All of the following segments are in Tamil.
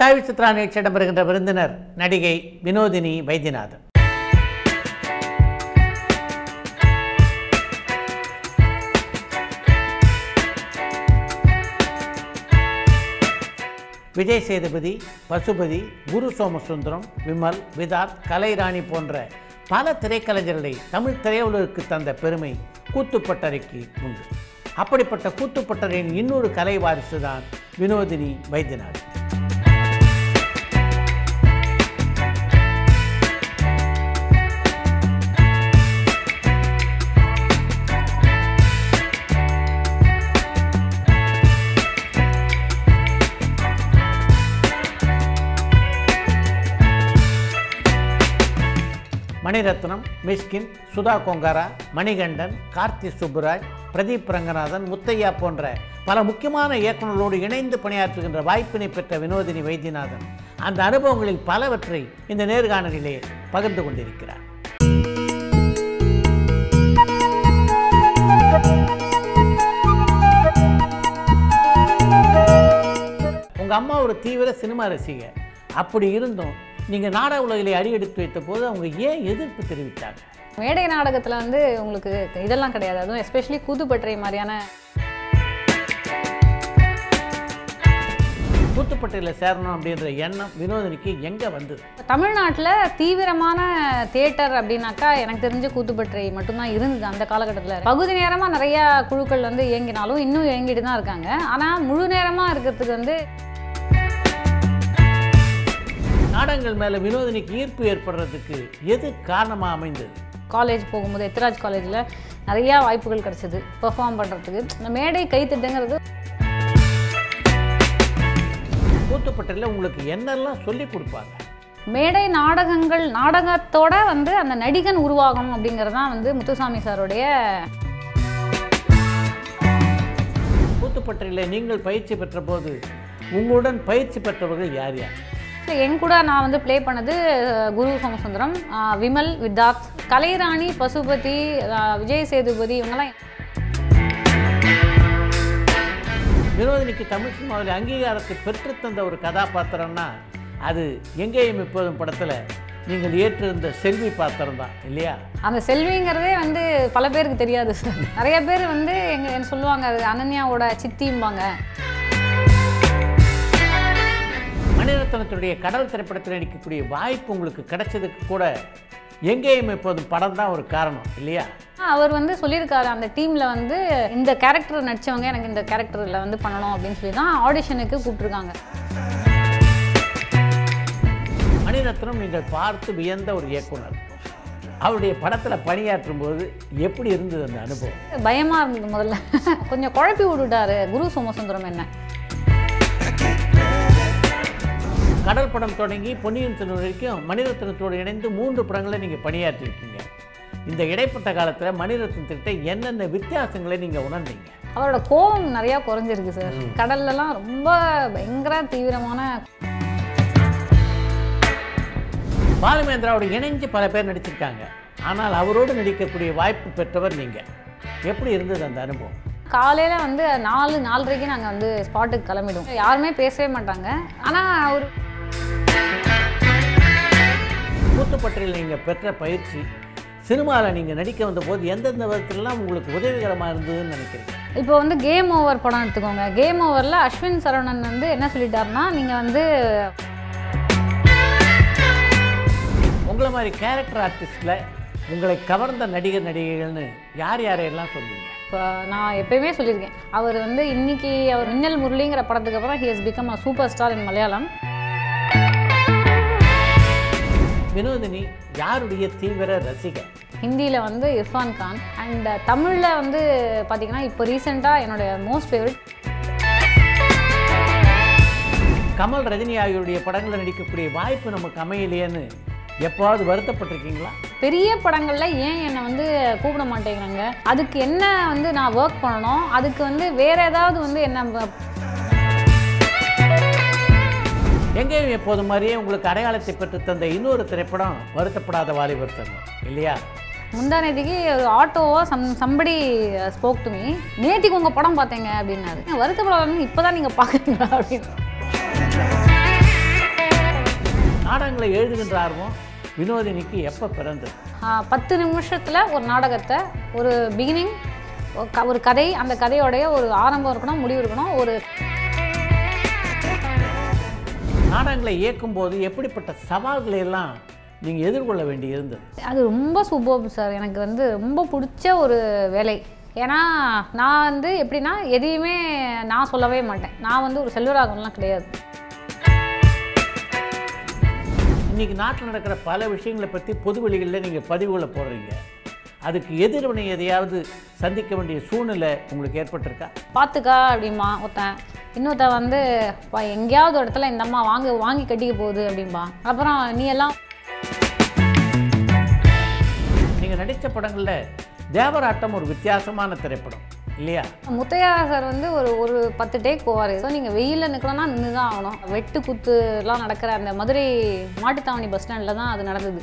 சாய் சித்ரா நிகழ்ச்சி இடம்பெறுகின்ற விருந்தினர் நடிகை வினோதினி வைத்தியநாதன் விஜய் சேதுபதி பசுபதி குரு சோமசுந்தரம் விமல் விதார்த் கலைராணி போன்ற பல திரைக்கலைஞர்களை தமிழ் திரையுலகுக்கு தந்த பெருமை கூத்துப்பட்டறைக்கு உண்டு அப்படிப்பட்ட கூத்துப்பட்டறையின் இன்னொரு கலை வாரிசு தான் வினோதினி வைத்தியநாதன் மணிரத்னம் மிஷ்கின் சுதா கொங்காரா மணிகண்டன் கார்த்தி சுப்புராஜ் பிரதீப் ரங்கநாதன் முத்தையா போன்ற பல முக்கியமான இயக்குநர்களோடு இணைந்து பணியாற்றுகின்ற வாய்ப்பினை பெற்ற வினோதினி வைத்தியநாதன் அந்த அனுபவங்களில் பலவற்றை இந்த நேர்காணலிலே பகிர்ந்து கொண்டிருக்கிறார் உங்கள் அம்மா ஒரு தீவிர சினிமா ரசிகர் அப்படி இருந்தும் நீங்கள் நாடக உலகிலே அடியெடுத்து வைத்த போது அவங்க ஏன் எதிர்ப்பு தெரிவித்தாங்க மேடை நாடகத்தில் வந்து உங்களுக்கு இதெல்லாம் கிடையாது அதுவும் எஸ்பெஷலி கூத்துப்பட்டறை மாதிரியான கூத்துப்பட்டையில் சேரணும் அப்படின்ற எண்ணம் வினோதினிக்கு எங்கே வந்தது தமிழ்நாட்டில் தீவிரமான தியேட்டர் அப்படின்னாக்கா எனக்கு தெரிஞ்ச கூத்துப்பட்டறை மட்டும்தான் இருந்தது அந்த காலகட்டத்தில் பகுதி நேரமாக நிறையா குழுக்கள் வந்து இயங்கினாலும் இன்னும் இயங்கிட்டு தான் இருக்காங்க ஆனால் முழு நேரமாக இருக்கிறதுக்கு வந்து நாடகங்கள் மேலே வினோதினிக்கு ஈர்ப்பு ஏற்படுறதுக்கு எது காரணமாக அமைந்தது காலேஜ் போகும்போது எத்ராஜ் காலேஜில் நிறையா வாய்ப்புகள் கிடச்சிது பெர்ஃபார்ம் பண்ணுறதுக்கு இந்த மேடை கைத்தட்டுங்கிறது கூத்துப்பட்டையில் உங்களுக்கு என்னெல்லாம் சொல்லி கொடுப்பாங்க மேடை நாடகங்கள் நாடகத்தோட வந்து அந்த நடிகன் உருவாகணும் அப்படிங்கிறது தான் வந்து முத்துசாமி சாருடைய கூத்துப்பட்டையில் நீங்கள் பயிற்சி பெற்ற போது உங்களுடன் பயிற்சி பெற்றவர்கள் யார் யார் என் கூட நான் வந்து ப்ளே பண்ணது அஹ், குரு சோமசுந்தரம் அஹ், விமல் வித்தார்த் கலைராணி பசுபதி அஹ், விஜய் சேதுபதி இவங்கெல்லாம் வினோதினிக்கு தமிழ் சினிமாவில் அங்கீகாரத்தை பெற்றுத்தந்த ஒரு கதாபாத்திரம்னா அது எங்கேயும் இப்போதும் படத்தில் நீங்கள் ஏற்றிருந்த செல்வி பாத்திரம் தான் இல்லையா அந்த செல்விங்கிறதே வந்து பல பேருக்கு தெரியாது சார் நிறைய பேர் வந்து எங்க என்ன சொல்லுவாங்க அது அனன்யாவோட சித்திம்பாங்க மணிரத்னத்துடைய கடல் திரைப்படத்தில் நடிக்கக்கூடிய வாய்ப்பு உங்களுக்கு கிடைச்சதுக்கு கூட எங்கேயும் இப்போதும் படம் தான் ஒரு காரணம் இல்லையா அவர் வந்து சொல்லியிருக்காரு அந்த டீமில் வந்து இந்த கேரக்டர் நடிச்சவங்க எனக்கு இந்த கேரக்டரில் வந்து பண்ணணும் அப்படின்னு சொல்லி தான் ஆடிஷனுக்கு கூப்பிட்ருக்காங்க மணிரத்னம் நீங்கள் பார்த்து வியந்த ஒரு இயக்குனர் அவருடைய படத்தில் பணியாற்றும் போது எப்படி இருந்தது அந்த அனுபவம் பயமாக இருந்தது முதல்ல கொஞ்சம் குழப்பி விட்டுட்டாரு குரு சோமசுந்தரம் என்ன கடல் படம் தொடங்கி பொன்னியின் செல்வன் வரைக்கும் மணிரத்னத்தோடு இணைந்து மூன்று படங்களை நீங்கள் பணியாற்றிருக்கீங்க இந்த இடைப்பட்ட காலத்தில் மணிரத்னத்திட்ட என்னென்ன வித்தியாசங்களை நீங்கள் உணர்ந்தீங்க அவரோட கோபம் நிறையா குறைஞ்சிருக்கு சார் கடல்லலாம் ரொம்ப பயங்கர தீவிரமான பாலுமேந்திராவோட இணைஞ்சு பல பேர் நடிச்சிருக்காங்க ஆனால் அவரோடு நடிக்கக்கூடிய வாய்ப்பு பெற்றவர் நீங்கள் எப்படி இருந்தது அந்த அனுபவம் காலையில் வந்து நாலு நாலரைக்கு நாங்கள் வந்து ஸ்பாட்டுக்கு கிளம்பிடுவோம் யாருமே பேசவே மாட்டாங்க ஆனால் அவர் கூத்துப்பட்டியில் நீங்கள் பெற்ற பயிற்சி சினிமாவில் நீங்கள் நடிக்க வந்தபோது எந்தெந்த விதத்துலலாம் உங்களுக்கு உதவிகரமாக இருந்ததுன்னு நினைக்கிறீங்க இப்போ வந்து கேம் ஓவர் படம் எடுத்துக்கோங்க கேம் ஓவரில் அஸ்வின் சரவணன் வந்து என்ன சொல்லிட்டாருன்னா நீங்கள் வந்து உங்களை மாதிரி கேரக்டர் ஆர்டிஸ்டில் உங்களை கவர்ந்த நடிகர் நடிகைகள்னு யார் யாரையெல்லாம் சொல்லுவீங்க இப்போ நான் எப்பயுமே சொல்லியிருக்கேன் அவர் வந்து இன்னைக்கு அவர் மின்னல் முரளிங்கிற படத்துக்கு அப்புறம் he has become a super star in Malayalam Vinodhini யாருடைய தீவிர ரசிகர் ஹிந்தியில் வந்து இர்ஃபான் கான் அண்ட் தமிழில் வந்து பார்த்தீங்கன்னா இப்போ ரீசெண்டாக என்னோட மோஸ்ட் ஃபேவரட் கமல் ரஜினி ஆகியோருடைய படங்களில் நடிக்கக்கூடிய வாய்ப்பு நமக்கு அமையலையேன்னு எப்போவாவது வருத்தப்பட்டிருக்கீங்களா பெரிய படங்களில் ஏன் என்னை வந்து கூப்பிட மாட்டேங்கிறாங்க அதுக்கு என்ன வந்து நான் ஒர்க் பண்ணணும் அதுக்கு வந்து வேற ஏதாவது வந்து என்ன வ- எங்கேயும் எப்போது மாதிரியே உங்களுக்கு அடையாளத்தை பெற்று தந்த இன்னொரு திரைப்படம் வருத்தப்படாத வாலிபர் சங்கம் இல்லையா முந்தா நேத்திக்கு ஒரு ஆட்டோவோ some somebody spoke to me நேத்திக்கு உங்கள் படம் பார்த்தேங்க அப்படின்னாரு வருத்தப்படாத இப்போ தான் நீங்கள் பார்க்குறீங்களா அப்படின்னு நாடகங்களை எழுதுகின்ற ஆர்வம் வினோதினிக்கு எப்போ பிறந்தது ஆ, பத்து நிமிஷத்தில் ஒரு நாடகத்தை ஒரு பிகினிங் ஒரு கதை அந்த கதையோடைய ஒரு ஆரம்பம் இருக்கணும் முடிவு இருக்கணும் ஒரு நாடகங்களை இயக்கும்போது எப்படிப்பட்ட சவால்களை எல்லாம் நீங்கள் எதிர்கொள்ள வேண்டி இருந்தது அது ரொம்ப சூப்பர் சார் எனக்கு வந்து ரொம்ப பிடிச்ச ஒரு வேலை ஏன்னா நான் வந்து எப்படின்னா எதையுமே நான் சொல்லவே மாட்டேன் நான் வந்து ஒரு செல்வராகவன்லாம் கிடையாது இன்றைக்கி நாட்டில் நடக்கிற பல விஷயங்களை பற்றி பொது வெளிகளில் நீங்கள் பதிவுகளை போடுறீங்க அதுக்கு எதிர்வினை எதையாவது சந்திக்க வேண்டிய சூழ்நிலை உங்களுக்கு ஏற்பட்டிருக்கா பார்த்துக்கா அப்படிம்பா ஒருத்தன் இன்னொருத்தன் வந்து "பா, எங்கேயாவது ஒரு இடத்துல இந்த அம்மா வாங்க வாங்கி கட்டிக்க போகுது அப்படிம்பா அப்புறம் நீ எல்லாம் நீங்கள் நடித்த படங்களில் தேவராட்டம் ஒரு வித்தியாசமான திரைப்படம் இல்லையா முத்தையா சார் வந்து ஒரு ஒரு பத்து டேக் போவார் ஸோ நீங்கள் வெயிலில் நிற்கணும்னா நின்று தான் ஆகணும் வெட்டு குத்துலாம் நடக்கிற அந்த மதுரை மாட்டுத்தாவணி பஸ் ஸ்டாண்டில் தான் அது நடந்தது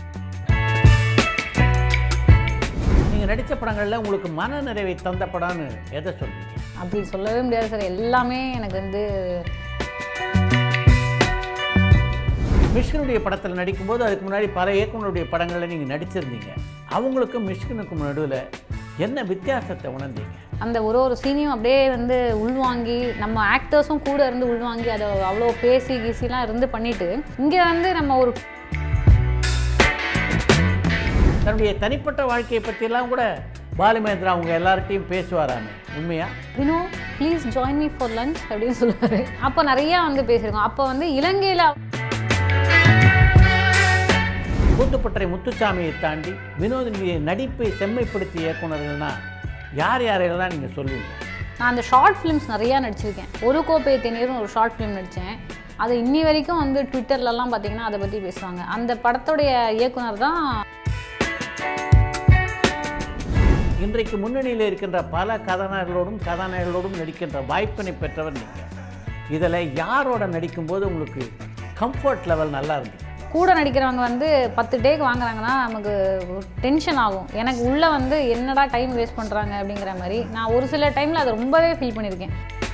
நீங்கள் நடித்த படங்களில் உங்களுக்கு மன நிறைவை தந்த படம்னு எதை சொல்றீங்க அப்படி சொல்லவே முடியாது சார் எல்லாமே எனக்கு வந்து மிஷ்கினுடைய படத்தில் நடிக்கும்போது அதுக்கு முன்னாடி பல இயக்குனருடைய படங்களில் நீங்கள் நடிச்சிருந்தீங்க அவங்களுக்கும் மிஷ்கினுக்கும் நடுவில் என்ன வித்தியாசத்தை உணர்ந்தீங்க அந்த ஒரு ஒரு சீனையும் அப்படியே வந்து உள்வாங்கி நம்ம ஆக்டர்ஸும் கூட இருந்து உள்வாங்கி அதை அவ்வளோ பேசி கீசிலாம் இருந்து பண்ணிட்டு இங்கே வந்து நம்ம ஒரு தன்னுடைய தனிப்பட்ட வாழ்க்கையை பற்றியெல்லாம் கூட பாலுமேந்திரா அவங்க எல்லார்ட்டையும் பேசுவாராமே உண்மையா Vino please join me for lunch அப்படின்னு சொல்லுவார் அப்போ நிறையா வந்து பேசியிருக்கோம் அப்போ வந்து இலங்கையில் கூட்டுப்பட்டறை முத்துசாமியை தாண்டி வினோதினியை நடிப்பை செம்மைப்படுத்திய இயக்குனர்கள்னா யார் யாரையெல்லாம் நீங்கள் சொல்லுவீங்க நான் அந்த ஷார்ட் ஃபிலிம்ஸ் நிறையா நடிச்சிருக்கேன் ஒரு கோப்பை தேநீரும் ஒரு ஷார்ட் ஃபிலிம் நடித்தேன் அது இன்னி வரைக்கும் வந்து ட்விட்டர்லலாம் பார்த்தீங்கன்னா அதை பற்றி பேசுவாங்க அந்த படத்துடைய இயக்குனர் தான் இன்றைக்கு முன்னணியில் இருக்கின்ற பல கதாநாயகர்களோடும் கதாநாயகர்களோடும் நடிக்கின்ற வாய்ப்பினை பெற்றவர் நீங்கள் இதில் யாரோட நடிக்கும்போது உங்களுக்கு கம்ஃபர்ட் லெவல் நல்லா இருந்தது கூட நடிக்கிறவங்க வந்து பத்து டேக் வாங்குறாங்கன்னா நமக்கு டென்ஷன் ஆகும் எனக்கு உள்ளே வந்து என்னடா டைம் வேஸ்ட் பண்ணுறாங்க அப்படிங்கிற மாதிரி நான் ஒரு சில டைமில் அதை ரொம்பவே ஃபீல் பண்ணியிருக்கேன்